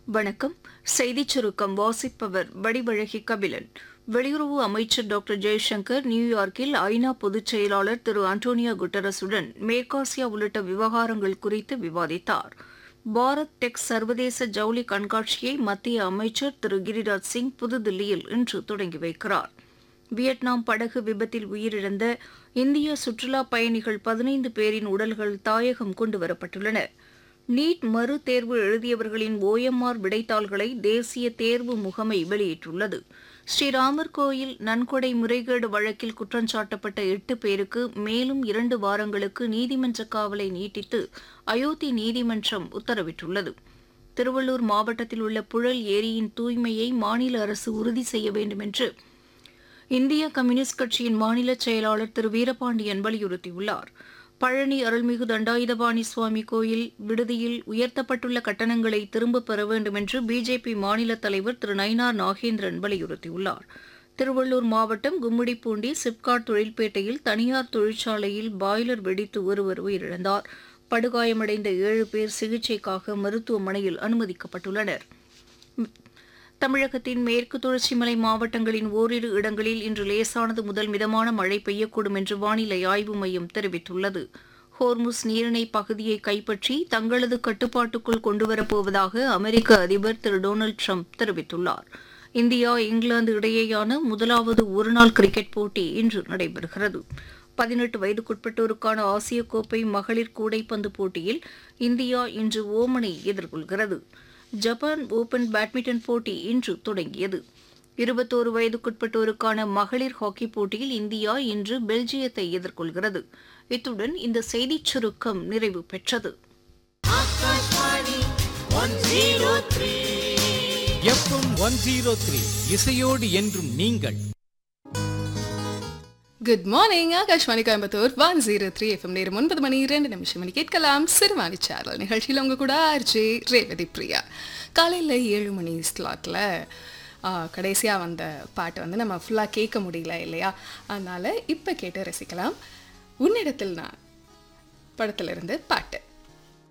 வணக்கம் செய்திச் சுருக்கம் வாசிப்பவர் வடிவழகி கபிலன் வெளியுறவு அமைச்சர் டாக்டர் ஜெய்சங்கர் நியூயார்க்கில் ஐநா பொதுச் செயலாளர் திரு அண்டோனியோ குட்டரஸுடன் மேற்காசியா உள்ளிட்ட விவகாரங்கள் குறித்து விவாதித்தார் பாரத் டெக் சர்வதேச ஜவுளி கண்காட்சியை மத்திய அமைச்சர் திரு கிரிராஜ் சிங் புதுதில்லியில் இன்று தொடங்கி வைக்கிறார் வியட்நாம் படகு விபத்தில் உயிரிழந்த இந்திய சுற்றுலா பயணிகள் பதினைந்து பேரின் உடல்கள் தாயகம் கொண்டுவரப்பட்டுள்ளன நீட் மறு தேர்வு எழுதியவர்களின் ஓஎம்ஆர் விடைத்தாள்களை தேசிய தேர்வு முகமை வெளியிட்டுள்ளது ஸ்ரீராமர் கோயில் நன்கொடை முறைகேடு வழக்கில் குற்றஞ்சாட்டப்பட்ட எட்டு பேருக்கு மேலும் இரண்டு வாரங்களுக்கு நீதிமன்ற காவலை நீட்டித்து அயோத்தி நீதிமன்றம் உத்தரவிட்டுள்ளது திருவள்ளூர் மாவட்டத்தில் உள்ள புழல் ஏரியின் தூய்மையை மாநில அரசு உறுதி செய்ய வேண்டும் என்று இந்திய கம்யூனிஸ்ட் கட்சியின் மாநில செயலாளர் திரு வீரபாண்டியன் வலியுறுத்தியுள்ளார் பழனி அருள்மிகு தண்டாயுதபாணி சுவாமி கோயில் விடுதியில் உயர்த்தப்பட்டுள்ள கட்டணங்களை திரும்பப் பெற வேண்டும் என்று பிஜேபி மாநில தலைவர் திரு நயினார் நாகேந்திரன் வலியுறுத்தியுள்ளார் திருவள்ளூர் மாவட்டம் கும்மிடிப்பூண்டி சிப்காட் தொழில்பேட்டையில் தனியார் தொழிற்சாலையில் பாய்லர் வெடித்து ஒருவர் உயிரிழந்தார் படுகாயமடைந்த ஏழு பேர் சிகிச்சைக்காக மருத்துவமனையில் அனுமதிக்கப்பட்டுள்ளனர் தமிழகத்தின் மேற்கு தொடர்ச்சி மலை மாவட்டங்களின் ஓரிரு இடங்களில் இன்று லேசானது முதல் மிதமான மழை பெய்யக்கூடும் என்று வானிலை ஆய்வு மையம் தெரிவித்துள்ளது ஹோர்முஸ் நீரிணை பகுதியை கைப்பற்றி தங்களது கட்டுப்பாட்டுக்குள் கொண்டுவரப்போவதாக அமெரிக்க அதிபர் திரு டொனால்டு ட்ரம்ப் தெரிவித்துள்ளார் இந்தியா இங்கிலாந்து இடையேயான முதலாவது ஒருநாள் கிரிக்கெட் போட்டி இன்று நடைபெறுகிறது பதினெட்டு வயதுக்குட்பட்டோருக்கான ஆசிய கோப்பை மகளிர் கூடைப்பந்து போட்டியில் இந்தியா இன்று ஓமனை எதிர்கொள்கிறது ஜப்பான் ஓபன் பேட்மிண்டன் போட்டி இன்று தொடங்கியது இருபத்தோரு வயதுக்குட்பட்டோருக்கான மகளிர் ஹாக்கி போட்டியில் இந்தியா இன்று பெல்ஜியத்தை எதிர்கொள்கிறது இத்துடன் இந்த செய்திச் சுருக்கம் நிறைவு பெற்றது எஃப்எம் ஒன் ஜீரோ த்ரீ இசையோடு என்றும் நீங்கள் good morning Akashvani Coimbatore one zero three FM நேரம் ஒன்பது மணி ரெண்டு நிமிஷம் மணி கேட்கலாம் சிறுவாணி சேனல் நிகழ்ச்சியில் உங்க கூட ஆர்ஜே ரேவதி பிரியா காலையில் ஏழு மணி ஸ்லாட்டில் கடைசியாக வந்த பாட்டு வந்து நம்ம ஃபுல்லாக கேட்க முடியல இல்லையா அதனால் இப்போ கேட்டு ரசிக்கலாம் உன்னிடத்தில் நான் படத்திலிருந்து பாட்டு